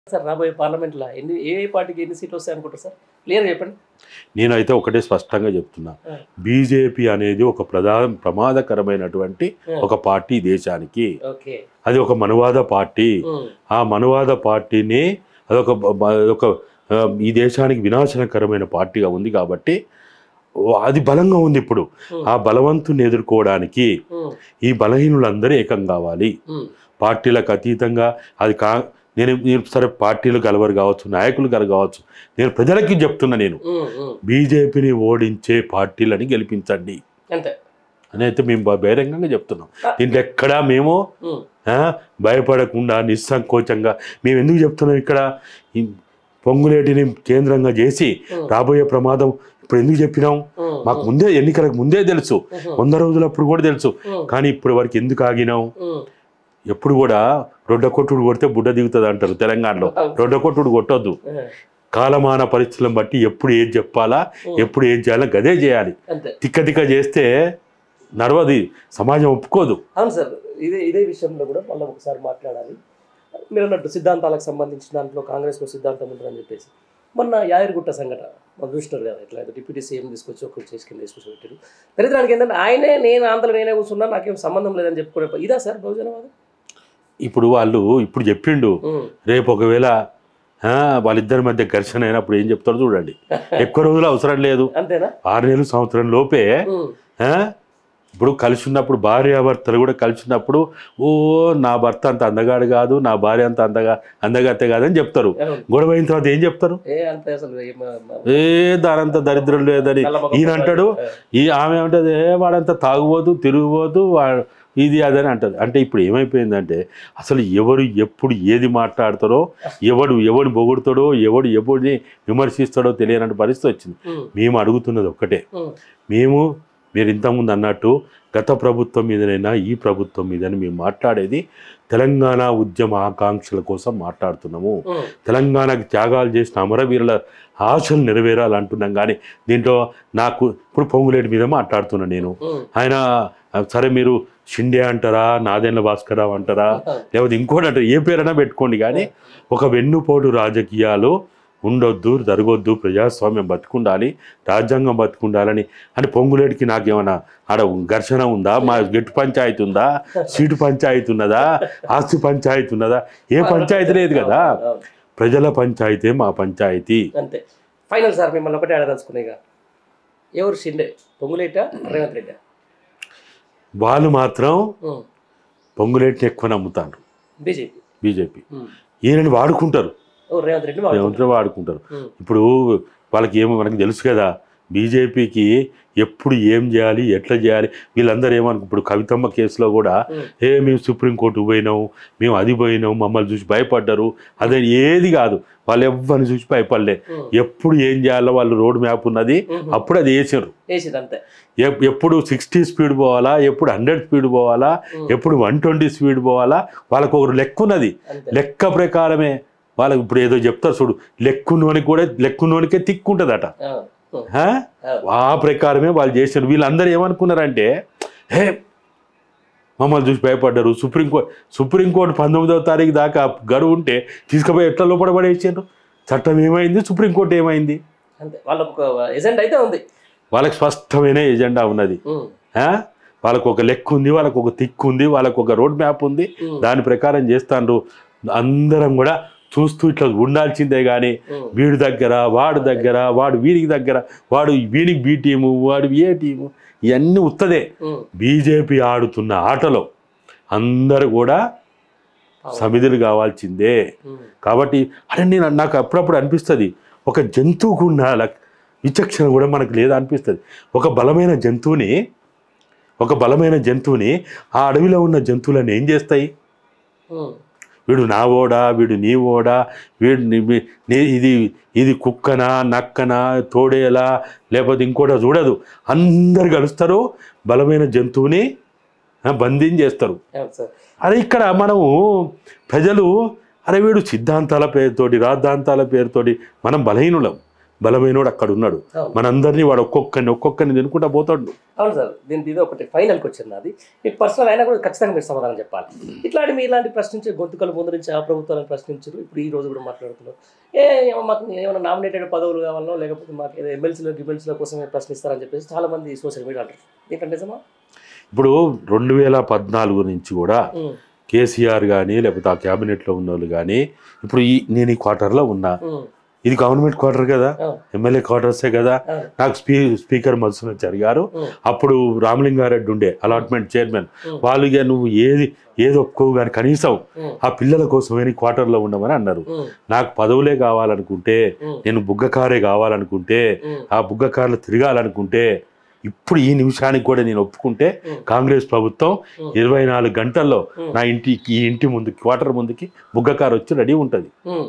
Sir రాబోయే పార్లమెంట్లో ఎన్ని ఏ ఏ పార్టీకి ఎన్ని సీట్లు వస్తాయి అనుకుంటారు సార్ క్లియర్గా చెప్పండి నేనైతే ఒకటే స్పష్టంగా చెప్తున్నా ఆ. బీజేపీ అనేది ఒక ప్రధాన ప్రమాదకరమైనటువంటి ఆ. ఒక పార్టీ దేశానికి ఓకే అది ఒక మనువాద పార్టీ ఉమ్, ఆ మనువాద పార్టీని అదొక బ- బ- అదొక ఆ, ఈ దేశానికి వినాశనకరమైన పార్టీగా ఉంది కాబట్టి ఓ, అది బలంగా ఉంది ఇప్పుడు ఉమ్, ఆ బలవంతుని ఎదుర్కోవడానికి ఉమ్, ఈ బలహీనులందరూ ఏకం కావాలి ఉమ్, పార్టీలకు అతీతంగా అది కా నేను నేను సరే పార్టీలు గెలవరు కావచ్చు నాయకులు గెల కావచ్చు నేను ప్రజలకి చెప్తున్నా నేను ఉమ్, ఉమ్. బీజేపీని ఓడించే పార్టీలని గెలిపించండి అంతే అని అయితే మేము బ- బహిరంగంగా చెప్తున్నాం దీంట్లో ఎక్కడా మేము ఉమ్, ఆ, భయపడకుండా నిస్సంకోచంగా మేము ఎందుకు చెప్తున్నాం ఇక్కడ ఈ పొంగులేటిని కేంద్రంగా చేసి ఉమ్, రాబోయే ప్రమాదం ఇప్పుడు ఎందుకు చెప్పినాం ఉమ్, మాకు ముందే ఎన్నికలకు ముందే తెలుసు ఉమ్, వంద రోజులప్పుడు కూడా తెలుసు ఉమ్, కానీ ఇప్పటి వరకు ఎందుకు ఆగినాం ఉమ్, ఎప్పుడు కూడా రొడ్డ కొట్టుడు కొడితే బుడ్డ దిగుతుంది అంటారు తెలంగాణలో రొడ్డ కొట్టుడు కొట్టొద్దు ఉమ్, కాలమాన పరిస్థితులను బట్టి ఎప్పుడు ఏది చెప్పాలా ఎప్పుడు ఏం చేయాలో గదే చేయాలి అంతే తిక్క తిక్క చేస్తే నడవది సమాజం ఒప్పుకోదు అవును సార్ ఇదే ఇదే విషయంలో కూడా మళ్ళీ ఒకసారి మాట్లాడాలి మీరు అన్నట్టు సిద్ధాంతాలకు సంబంధించిన దాంట్లో కాంగ్రెస్లో సిద్ధాంతం ఉంటుందని చెప్పేసి మొన్న యాదగిరిగుట్ట సంఘటన మన చూసినారు కదా ఇట్లా డిప్యూటీ సీఎం తీసుకొచ్చి ఒకరు చేసి కింద తీసుకొచ్చి పెట్టారు దరిద్రానికి ఏంటంటే ఆయనే నేను ఆంధ్ర నేనే కూర్చున్నా నాకేం సంబంధం లేదని చెప్పుకునే ఇదా సార్ బహుజనవాదం ఇప్పుడు వాళ్ళు ఇప్పుడు చెప్పిండు ఉమ్, రేపు ఒకవేళ ఆ, వాళ్ళిద్దరి మధ్య ఘర్షణ అయినప్పుడు ఏం చెప్తారో చూడండి ఎక్కువ రోజులు అవసరం లేదు అంతేనా ఆరు నెలలు సంవత్సరం లోపే ఉమ్, ఆ, ఇప్పుడు కలిసి ఉన్నప్పుడు భార్యాభర్తలు కూడా కలిసి ఉన్నప్పుడు ఓ నా భర్త అంత అందగాడు కాదు నా భార్య అంత అందగా అందగత్తే కాదని చెప్తారు అవును. గొడవ అయిన తర్వాత ఏం చెప్తారు ఏ అంతే అసలు ఏ మ- మ- ఏ దానంత దరిద్రం లేదని నల్ల మొగ ఈయన అంటాడు ఆ, ఈ ఆమె ఏమంటది ఏ వాడంతా తాగుబోతు తిరుగుబోతు వా- ఇది అదని అంటది అంటే ఇప్పుడు ఏమైపోయిందంటే అసలు ఎవరు ఎప్పుడు ఏది మాట్లాడతారో ఎవడు ఎవడు పొగుడుతాడో ఎవడు ఎవడిని విమర్శిస్తాడో తెలియనట్టు పరిస్థితి వచ్చింది ఉమ్, మేము అడుగుతున్నది ఒక్కటే ఉమ్, మేము మీరు ఇంతకుముందు అన్నట్టు గత ప్రభుత్వం మీదనైనా ఈ ప్రభుత్వం మీదని మేము మాట్లాడేది తెలంగాణ ఉద్యమ ఆకాంక్షల కోసం మాట్లాడుతున్నాము ఉమ్, తెలంగాణకు త్యాగాలు చేసిన అమరవీరుల ఆశలు నెరవేరాలంటున్నాం కానీ దీంట్లో నాకు ఇప్పుడు పొంగులేటి మీద మాట్లాడుతున్నా నేను ఉమ్, ఆయన ఆ, సరే మీరు షిండే అంటారా నాదెండ్ల భాస్కరరావు అంటారా లేకపోతే ఇంకోటి అంటారు ఏ పేరైనా పెట్టుకోండి కానీ ఒక వెన్నుపోటు రాజకీయాలు ఉండొద్దు జరగొద్దు ప్రజాస్వామ్యం బతుకుండాలి రాజ్యాంగం బతుకుండాలని అని పొంగులేటికి నాకేమన్నా ఆడ ఘర్షణ ఉందా మా గెట్టు పంచాయతీ ఉందా సీటు పంచాయతీ ఉన్నదా ఆస్తి పంచాయతీ ఉన్నదా ఏ పంచాయతీ లేదు కదా అవును. ప్రజల పంచాయతీ మా పంచాయతీ అంతే ఫైనల్ సార్ మిమ్మల్ని ఒకటే అడగదలుచుకునే ఇక ఎవరు షిండే పొంగులేట రేవంత్ రెడ్డి వాళ్ళు మాత్రం పొంగులేటిని ఎక్కువ నమ్ముతారు బీజేపీ బీజేపీ ఈయనని వాడుకుంటారు ఓ రేవంత్ రెడ్డి వాళ్ళు ఏమంటారో వాడుకుంటారు ఉమ్, ఇప్పుడు వాళ్ళకి ఏమో మనకి తెలుసు కదా బీజేపీకి ఎప్పుడు ఏం చేయాలి ఎట్లా చేయాలి వీళ్ళందరూ ఏమనుకు ఇప్పుడు కవితమ్మ కేసులో కూడా ఉమ్, ఏ మేము సుప్రీంకోర్టు పోయినాం మేము అది పోయినాం మమ్మల్ని చూసి భయపడ్డారు అదే ఏది కాదు వాళ్ళు ఎవరిని చూసి భయపడలే ఉమ్, ఎప్పుడు ఏం చేయాలో వాళ్ళు రోడ్ మ్యాప్ ఉన్నది ఉమ్, అప్పుడు అది వేసారు వేసింది అంతే ఎప్- ఎప్పుడు సిక్స్టీ స్పీడ్ పోవాలా ఎప్పుడు హండ్రెడ్ స్పీడ్ పోవాలా ఉమ్, ఎప్పుడు వన్ ట్వంటీ స్పీడ్ పోవాలా వాళ్ళకు ఒక లెక్క ఉన్నది అంతే లెక్క ప్రకారమే వాళ్ళకి ఇప్పుడు ఏదో చెప్తారు చూడు లెక్కున్నోనికి కూడా లెక్కున్నోనికే తిక్కుంటుందట ఆ, ఉమ్, హా? ఆ, ఆ ప్రకారమే వాళ్ళు చేశారు వీళ్ళందరూ ఏమనుకున్నారంటే హే మమ్మల్ని చూసి భయపడ్డారు సుప్రీంకోర్టు సుప్రీంకోర్టు పంతొమ్మిదవ తారీఖు దాకా గడువు ఉంటే తీసుకుపోయి ఎట్లా లోపల పడేసారు చట్టం ఏమైంది సుప్రీంకోర్టు ఏమైంది అంతే వాళ్ళకు ఒక ఎజెండా అయితే ఉంది వాళ్ళకి స్పష్టమైన ఎజెండా ఉన్నది ఉమ్, ఆ? వాళ్ళకు ఒక లెక్క ఉంది వాళ్ళకు ఒక తిక్కు ఉంది వాళ్ళకు ఒక రోడ్ మ్యాప్ ఉంది ఉమ్, దాని ప్రకారం చేస్తాండ్రు అందరం కూడా చూస్తూ ఇట్లా ఉండాల్సిందే కానీ ఉమ్, వీడి దగ్గర వాడి దగ్గర వాడు వీడికి దగ్గర వాడు వీడికి బి టీము వాడు ఏ టీము ఇవన్నీ ఉత్తదే ఉమ్, బీజేపీ ఆడుతున్న ఆటలో అందరూ కూడా సమిధులు కావాల్సిందే ఉమ్, కాబట్టి అరే నేను నాకు అప్పుడప్పుడు అనిపిస్తుంది ఒక జంతువుకు ఉన్న లక్- విచక్షణ కూడా మనకు లేదా అనిపిస్తుంది ఒక బలమైన జంతువుని ఒక బలమైన జంతువుని ఆ అడవిలో ఉన్న జంతువులను ఏం చేస్తాయి ఉమ్, వీడు నా ఓడా వీడు నీ ఓడా వీడు నీ- వీ- నీ- ఇది ఇది కుక్కనా నక్కనా తోడేలా లేకపోతే ఇంకోటా చూడదు అందరు కలుస్తారు బలమైన జంతువుని ఆ, బంధించేస్తారు అవును సార్ అదే ఇక్కడ మనము ప్రజలు అరే వీడు సిద్ధాంతాల పేరుతోటి రాద్ధాంతాల పేరుతోటి మనం బలహీనులం బలమైనోడు అక్కడ ఉన్నాడు అవును. మనందరినీ వాడు ఒక్కొక్కరిని ఒక్కొక్కరిని తినుకుంటా పోతాడు అవును సార్ దీని ఇది ఒకటి ఫైనల్కి వచ్చింది అది మీకు పర్సనల్ అయినా కూడా ఖచ్చితంగా మీరు సమాధానం చెప్పాలి ఇట్లాంటి మీ ఇలాంటి ప్రశ్నించే గొంతుకల ముందు నుంచి ఆ ప్రభుత్వాలను ప్రశ్నించారు ఇప్పుడు ఈ రోజు కూడా మాట్లాడుతున్నారు ఏ ఏమో మాకు ఏమైనా నామినేటెడ్ పదవులు కావాలనో లేకపోతే మాకు ఏదో ఎమ్మెల్సీలో గిమెల్సీల కోసమే ప్రశ్నిస్తారని చెప్పేసి చాలా మంది సోషల్ మీడియా అంటారు దీంట్లో నిజమా ఇప్పుడు రెండు వేల పద్నాలుగు నుంచి కూడా ఉమ్, కేసీఆర్ కానీ లేకపోతే ఆ క్యాబినెట్లో ఉన్న వాళ్ళు కానీ ఇప్పుడు ఈ నేను ఈ క్వార్టర్లో ఉన్నా ఉమ్, ఇది గవర్నమెంట్ క్వార్టర్ కదా అవును, ఎమ్మెల్యే క్వార్టర్సే కదా అవును, నాకు స్పీ స్పీకర్ మధుసూనాచారి గారు ఉమ్, అప్పుడు రామలింగారెడ్డి ఉండే అలాట్మెంట్ చైర్మన్ ఉమ్, వాళ్ళు ఇక నువ్వు ఏది ఏది ఒప్పుకోవు కానీ కనీసం ఉమ్, ఆ పిల్లల కోసమే క్వార్టర్లో ఉండమని అన్నారు ఉమ్, నాకు పదవులే కావాలనుకుంటే ఉమ్, నేను బుగ్గకారే కావాలనుకుంటే ఉమ్, ఆ బుగ్గకారులు తిరగాలనుకుంటే ఇప్పుడు ఈ నిమిషానికి కూడా నేను ఒప్పుకుంటే ఉమ్, కాంగ్రెస్ ప్రభుత్వం ఉమ్, ఇరవై నాలుగు గంటల్లో ఉమ్, నా ఇంటి ఈ ఇంటి ముందు క్వార్టర్ ముందుకి బుగ్గకారు వచ్చి రెడీ ఉంటుంది ఉమ్.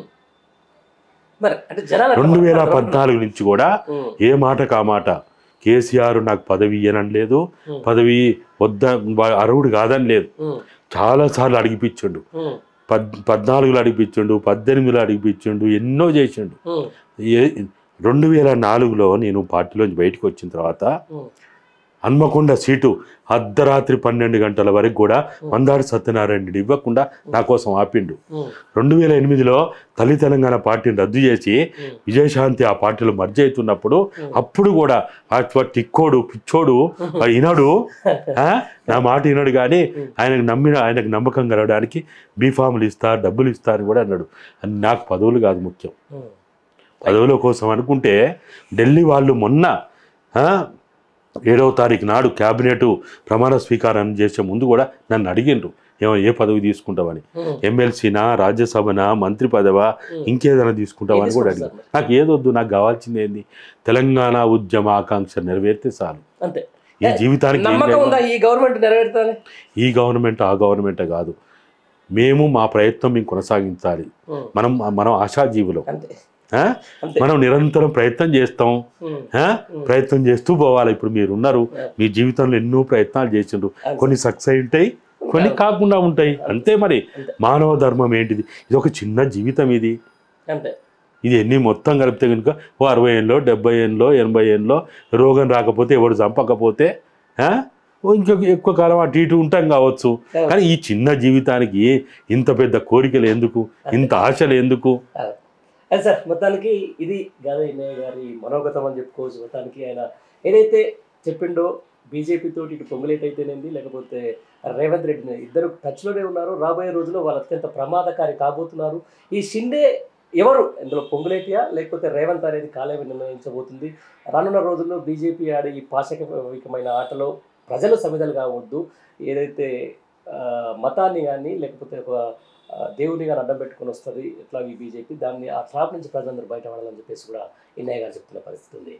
మరి అంటే జనాలు రెండు వేల అట్లా పద్నాలుగు నుంచి కూడా ఉమ్, ఏ మాట కా మాట కేసీఆర్ నాకు పదవి ఇయ్యనని లేదు ఉమ్, పదవి వద్ద వా- అర్హుడు కాదని లేదు ఉమ్, చాలా సార్లు అడిగిపించిండు ఉమ్, పద్ పద్నాలుగులో అడిగిపించిండు పద్దెనిమిదిలో అడిగిపించిండు ఎన్నో చేసిండు ఉమ్, ఏ రెండు వేల నాలుగులో నేను పార్టీలోంచి బయటకు వచ్చిన తర్వాత ఉమ్, హన్మకొండ సీటు అర్ధరాత్రి పన్నెండు గంటల వరకు కూడా మందాడి సత్యనారాయణ రెడ్డి ఇవ్వకుండా నా కోసం ఆపిండు ఉమ్, రెండు వేల ఎనిమిదిలో తల్లి తెలంగాణ పార్టీని రద్దు చేసి ఉమ్, విజయశాంతి ఆ పార్టీలో మర్జ్ అవుతున్నప్పుడు ఉమ్. అప్పుడు కూడా ఆ త్వ- టిక్కోడు పిచ్చోడు వాడు వినడు ఆ? నా మాట వినడు కానీ ఆయనకు నమ్మిన ఆయనకు నమ్మకం కలగడానికి బీఫాములు ఇస్తా డబ్బులు ఇస్తా అని కూడా అన్నాడు అని నాకు పదవులు కాదు ముఖ్యం ఉమ్, పదవుల కోసం అనుకుంటే ఢిల్లీ వాళ్ళు మొన్న ఆ, ఏడవ తారీఖు నాడు క్యాబినెట్ ప్రమాణ స్వీకారం చేసే ముందు కూడా నన్ను అడిగిండ్రు ఏమో ఏ పదవి తీసుకుంటావని ఉమ్, ఎమ్మెల్సీనా రాజ్యసభనా మంత్రి పదవా ఉమ్. ఇంకేదైనా తీసుకుంటావా అని కూడా ఏం అడిగాను నాకు ఏదొద్దు నాకు కావాల్సింది ఏంది తెలంగాణ ఉద్యమ ఆకాంక్ష నెరవేరితే చాలు అంతే ఈ జీవితానికి ఏం నమ్మకం లేదు. ఉందా ఈ గవర్నమెంట్ నెరవేరుతుంది ఈ గవర్నమెంట్ ఆ గవర్నమెంట్ కాదు మేము మా ప్రయత్నం మేము కొనసాగించాలి ఉమ్, మనం మనం ఆశాజీవులం అంతే ఆ? అంతే మనం నిరంతరం ప్రయత్నం చేస్తాం ఉమ్, ఆ? ప్రయత్నం చేస్తూ పోవాలి ఇప్పుడు మీరు ఉన్నారు మీ జీవితంలో ఎన్నో ప్రయత్నాలు చేసిండ్రు అంతే. కొన్ని సక్సెస్ అయి ఉంటాయి కొన్ని కాకుండా ఉంటాయి అంతే మరి అంతే. మానవ ధర్మం ఏంటిది ఇది ఒక చిన్న జీవితం ఇది అంతే ఇది ఎన్ని మొత్తం కలిపితే కనుక ఓ అరవై ఏళ్ళలో డెబ్బై ఏళ్ళలో ఎనభై ఏళ్ళలో రోగం రాకపోతే ఎవడు చంపకపోతే ఆ? ఓ ఇంకా ఎక్కువ కాలం అటు ఇటు ఉంటాం కావచ్చు కానీ ఈ చిన్న జీవితానికి ఇంత పెద్ద కోరికలు ఎందుకు ఇంత ఆశలు ఎందుకు అదే అదే సార్ మొత్తానికి ఇది గాదయ్య అన్నయ్య గారి మనోగతం అని చెప్పుకోవచ్చు మొత్తానికి ఆయన ఏదైతే చెప్పిండో బీజేపీ తోటి ఇటు పొంగులేట్ అయితేనేది లేకపోతే రేవంత్ రెడ్డి ఇద్దరు టచ్లోనే ఉన్నారు రాబోయే రోజుల్లో వాళ్ళు అత్యంత ప్రమాదకారి కాబోతున్నారు ఈ షిండే ఎవరు ఇందులో పొంగులేటియా లేకపోతే రేవంత్ అనేది కాలేమి నిర్ణయించబోతుంది రానున్న రోజుల్లో బీజేపీ ఆడే ఈ పాశకమైన ఆటలో ప్రజలు సమిధలు కావద్దు ఏదైతే ఆ, మతాన్ని కానీ లేకపోతే ఒక ఆ, దేవుని కానీ అడ్డం పెట్టుకొని వస్తుంది ఎట్లా ఈ బీజేపీ దాన్ని ఆ ట్రాప్ నుంచి ప్రజలందరూ బయటపడాలని చెప్పేసి కూడా ఇన్నయ్య గారు చెప్తున్న పరిస్థితి ఉంది